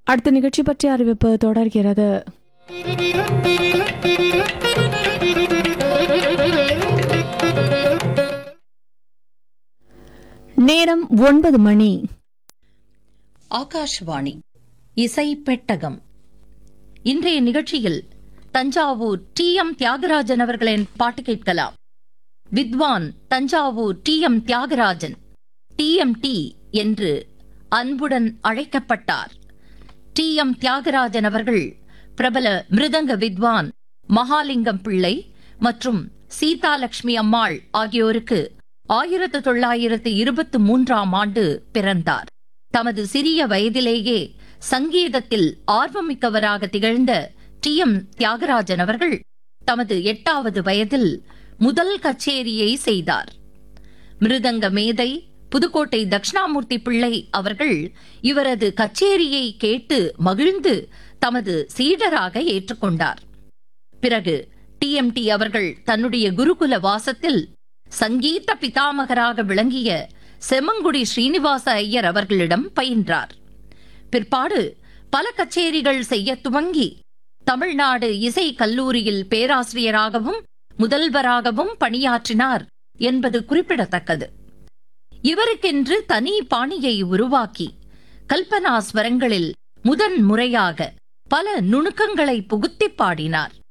அடுத்த நிகழ்ச்சி பற்றிய அறிவிப்பு தொடர்கிறது நேரம் ஒன்பது மணி ஆகாஷ்வாணி இசை பெட்டகம் இன்றைய நிகழ்ச்சியில் தஞ்சாவூர் டி எம் தியாகராஜன் அவர்களின் பாட்டு கேட்கலாம் வித்வான் Thanjavur T M Thyagarajan T M T என்று அன்புடன் அழைக்கப்பட்டார் டி எம் தியாகராஜன் அவர்கள் பிரபல மிருதங்க வித்வான் மகாலிங்கம் பிள்ளை மற்றும் சீதாலட்சுமி அம்மாள் ஆகியோருக்கு ஆயிரத்து தொள்ளாயிரத்து இருபத்து மூன்றாம் ஆண்டு பிறந்தார் தமது சிறிய வயதிலேயே சங்கீதத்தில் ஆர்வமிக்கவராக திகழ்ந்த டி எம் தியாகராஜன் அவர்கள் தமது எட்டாவது வயதில் முதல் கச்சேரியை செய்தார் மிருதங்க மேதை புதுக்கோட்டை தட்சிணாமூர்த்தி பிள்ளை அவர்கள் இவரது கச்சேரியை கேட்டு மகிழ்ந்து தமது சீடராக ஏற்றுக்கொண்டார் பிறகு டிஎம்டி அவர்கள் தன்னுடைய குருகுல வாசத்தில் சங்கீத பிதாமகராக விளங்கிய செம்மங்குடி ஸ்ரீனிவாச ஐயர் அவர்களிடம் பயின்றார் பிற்பாடு பல கச்சேரிகள் செய்ய துவங்கி தமிழ்நாடு இசை கல்லூரியில் பேராசிரியராகவும் முதல்வராகவும் பணியாற்றினார் என்பது குறிப்பிடத்தக்கது இவருக்கென்று தனி பாணியை உருவாக்கி கல்பனா ஸ்வரங்களில் முதன் முறையாக பல நுணுக்கங்களை புகுத்தி பாடினார்